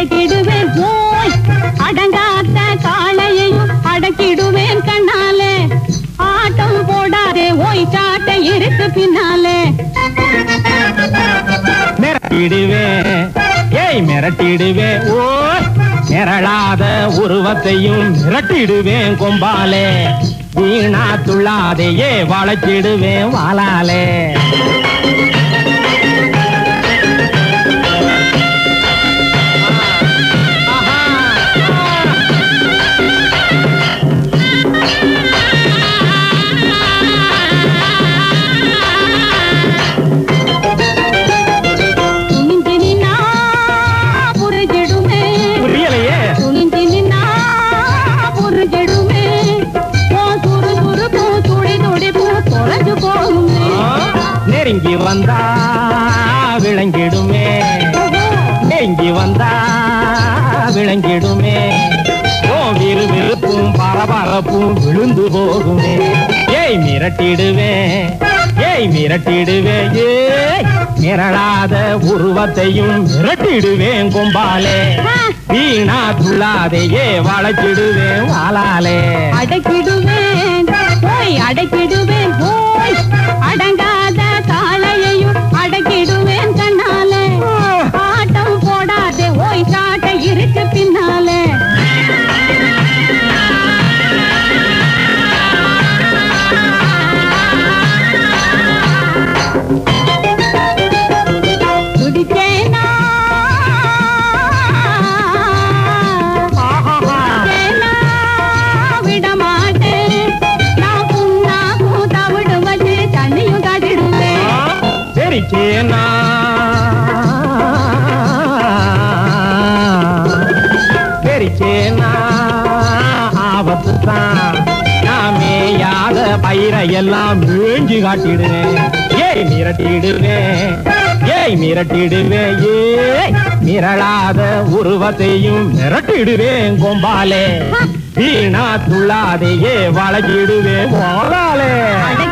அடக்கிடுவேன் போய் அடங்காத்த காளையையும் அடக்கிடுவேன் கண்ணாலே ஆட்டம் போடாதே ஓய் சாட்டை இருக்கு பின்னாலே மிரட்டிடுவேன் ஏய் மிரட்டிடுவேன் ஓ மிரளாத உருவத்தையும் மிரட்டிடுவேன் கொம்பாலே வீணா துள்ளாதையே வளைச்சிடுவேன் வாளாலே துணிஞ்சு நின்னா புரிஞ்சிடுமே புரியலையே துணிஞ்சு நின்னா புரிஞ்சிடுமே ஓ சுறு சுறு பூ துடி துடி பூ தொலைஞ்சு போகுமே நெருங்கி வந்தா விளங்கிடுமே நெருங்கி வந்தா விளங்கிடுமே ஓ விறு விறுப்பும் பரபரப்பும் விழுந்து போகுமே ஏய் மிரட்டிடுவேன் ஏய் மிரட்டிடுவேன் ஏய் மிரளாத உருவத்தையும் மிரட்டிடுவேன் கொம்பாலே வீணா துள்ளாதையே வளைச்சிடுவேன் வாளாலே அடக்கிடுவேன் போய் அடக்கிடுவேன் போய் அடங்காத காளையையும் அடக்கிடுவேன் கண்ணாலே ஆட்டம் போடாதே ஓய் சாட்ட இருக்கு பின்னாலே துடிச்சேனா துடிச்சேனா விட மாட்டேன் நான் புண்ணா கூத்தவிடு வச்சு தண்ணியும் காட்டிடுவேன் தெரிச்சேனா தெரிச்சேனா ஆபத்து தான் நாமேயாத பயிரை எல்லாம் மேஞ்சு காட்டிடுவேன் ஏய் மிரட்டிடுவேன் ஏய் மிரட்டிடுவேன் ஏய் மிரளாத உருவத்தையும் மிரட்டிடுவேன் கொம்பாலே வீணா துள்ளாதையே வளைச்சிடுவேன் வாழாலே அட